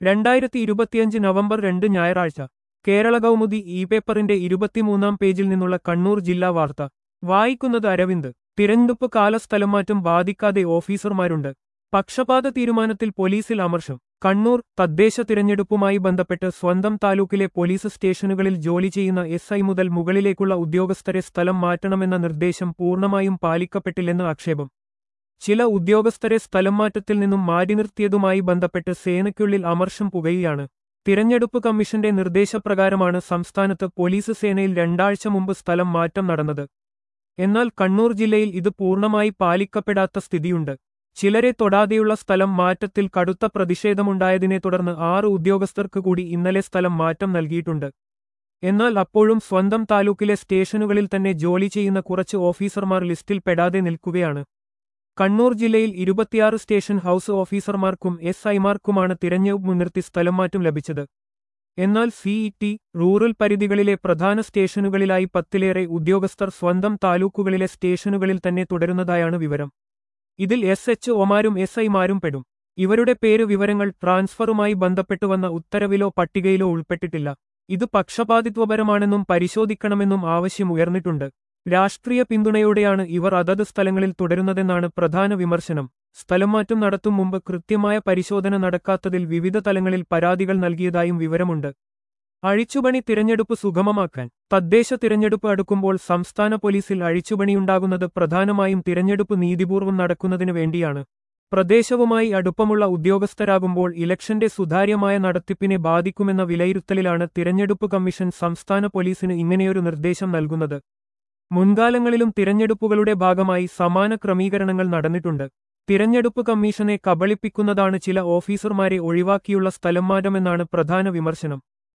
രണ്ടായിരത്തി ഇരുപത്തിയഞ്ച് നവംബർ രണ്ട് ഞായറാഴ്ച കേരള കൗമുദി ഇ പേപ്പറിന്റെ ഇരുപത്തിമൂന്നാം പേജിൽ നിന്നുള്ള കണ്ണൂർ ജില്ലാ വാർത്ത വായിക്കുന്നത് അരവിന്ദ് തിരഞ്ഞെടുപ്പ് കാലസ്ഥലംമാറ്റം ബാധിക്കാതെ ഓഫീസർമാരുണ്ട് പക്ഷപാത തീരുമാനത്തിൽ പോലീസിൽ അമർഷം കണ്ണൂർ തദ്ദേശ തിരഞ്ഞെടുപ്പുമായി ബന്ധപ്പെട്ട് സ്വന്തം താലൂക്കിലെ പോലീസ് സ്റ്റേഷനുകളിൽ ജോലി ചെയ്യുന്ന എസ് ഐ മുതൽ മുകളിലേക്കുള്ള ഉദ്യോഗസ്ഥരെ സ്ഥലം മാറ്റണമെന്ന നിർദ്ദേശം പൂർണ്ണമായും പാലിക്കപ്പെട്ടില്ലെന്ന് ആക്ഷേപം ചില ഉദ്യോഗസ്ഥരെ സ്ഥലം മാറ്റത്തിൽ നിന്നും മാറ്റി നിർത്തിയതുമായി ബന്ധപ്പെട്ട് സേനയ്ക്കുള്ളിൽ അമർഷം പുകയുകയാണ് തിരഞ്ഞെടുപ്പ് കമ്മീഷന്റെ നിർദ്ദേശപ്രകാരമാണ് സംസ്ഥാനത്ത് പോലീസ് സേനയിൽ രണ്ടാഴ്ച മുമ്പ് സ്ഥലം മാറ്റം നടന്നത് എന്നാൽ കണ്ണൂർ ജില്ലയിൽ ഇത് പൂർണ്ണമായി പാലിക്കപ്പെടാത്ത സ്ഥിതിയുണ്ട് ചിലരെ തൊടാതെയുള്ള സ്ഥലം മാറ്റത്തിൽ കടുത്ത പ്രതിഷേധമുണ്ടായതിനെ തുടർന്ന് ആറ് ഉദ്യോഗസ്ഥർക്ക് കൂടി ഇന്നലെ സ്ഥലം മാറ്റം നൽകിയിട്ടുണ്ട് എന്നാൽ അപ്പോഴും സ്വന്തം താലൂക്കിലെ സ്റ്റേഷനുകളിൽ തന്നെ ജോലി ചെയ്യുന്ന കുറച്ച് ഓഫീസർമാർ ലിസ്റ്റിൽ പെടാതെ നിൽക്കുകയാണ് കണ്ണൂർ ജില്ലയിൽ ഇരുപത്തിയാറ് സ്റ്റേഷൻ ഹൌസ് ഓഫീസർമാർക്കും എസ് ഐമാർക്കുമാണ് തിരഞ്ഞെടുപ്പ് മുൻനിർത്തി സ്ഥലം മാറ്റം ലഭിച്ചത് എന്നാൽ സിഇടി റൂറൽ പരിധികളിലെ പ്രധാന സ്റ്റേഷനുകളിലായി പത്തിലേറെ ഉദ്യോഗസ്ഥർ സ്വന്തം താലൂക്കുകളിലെ സ്റ്റേഷനുകളിൽ തന്നെ തുടരുന്നതായാണ് വിവരം ഇതിൽ എസ് എച്ച് ഒമാരും എസ് ഐമാരും പെടും ഇവരുടെ പേര് വിവരങ്ങൾ ട്രാൻസ്ഫറുമായി ബന്ധപ്പെട്ടുവന്ന ഉത്തരവിലോ പട്ടികയിലോ ഉൾപ്പെട്ടിട്ടില്ല ഇത് പക്ഷപാതിത്വപരമാണെന്നും പരിശോധിക്കണമെന്നും ആവശ്യം ഉയർന്നിട്ടുണ്ട് രാഷ്ട്രീയ പിന്തുണയോടെയാണ് ഇവർ അതത് സ്ഥലങ്ങളിൽ തുടരുന്നതെന്നാണ് പ്രധാന വിമർശനം സ്ഥലംമാറ്റം നടത്തും മുമ്പ് കൃത്യമായ പരിശോധന നടക്കാത്തതിൽ വിവിധ തലങ്ങളിൽ പരാതികൾ നൽകിയതായും വിവരമുണ്ട് അഴിച്ചുപണി തിരഞ്ഞെടുപ്പ് സുഗമമാക്കാൻ തദ്ദേശ തിരഞ്ഞെടുപ്പ് അടുക്കുമ്പോൾ സംസ്ഥാന പോലീസിൽ അഴിച്ചുപണിയുണ്ടാകുന്നത് പ്രധാനമായും തിരഞ്ഞെടുപ്പ് നീതിപൂർവ്വം നടക്കുന്നതിനു വേണ്ടിയാണ് പ്രദേശവുമായി അടുപ്പമുള്ള ഉദ്യോഗസ്ഥരാകുമ്പോൾ ഇലക്ഷന്റെ സുതാര്യമായ നടത്തിപ്പിനെ ബാധിക്കുമെന്ന വിലയിരുത്തലിലാണ് തിരഞ്ഞെടുപ്പ് കമ്മീഷൻ സംസ്ഥാന പോലീസിന് ഇങ്ങനെയൊരു നിർദ്ദേശം നൽകുന്നത് മുൻകാലങ്ങളിലും തിരഞ്ഞെടുപ്പുകളുടെ ഭാഗമായി സമാന ക്രമീകരണങ്ങൾ നടന്നിട്ടുണ്ട് തിരഞ്ഞെടുപ്പ് കമ്മീഷനെ കബളിപ്പിക്കുന്നതാണ് ചില ഓഫീസർമാരെ ഒഴിവാക്കിയുള്ള സ്ഥലംമാറ്റമെന്നാണ് പ്രധാന വിമർശനം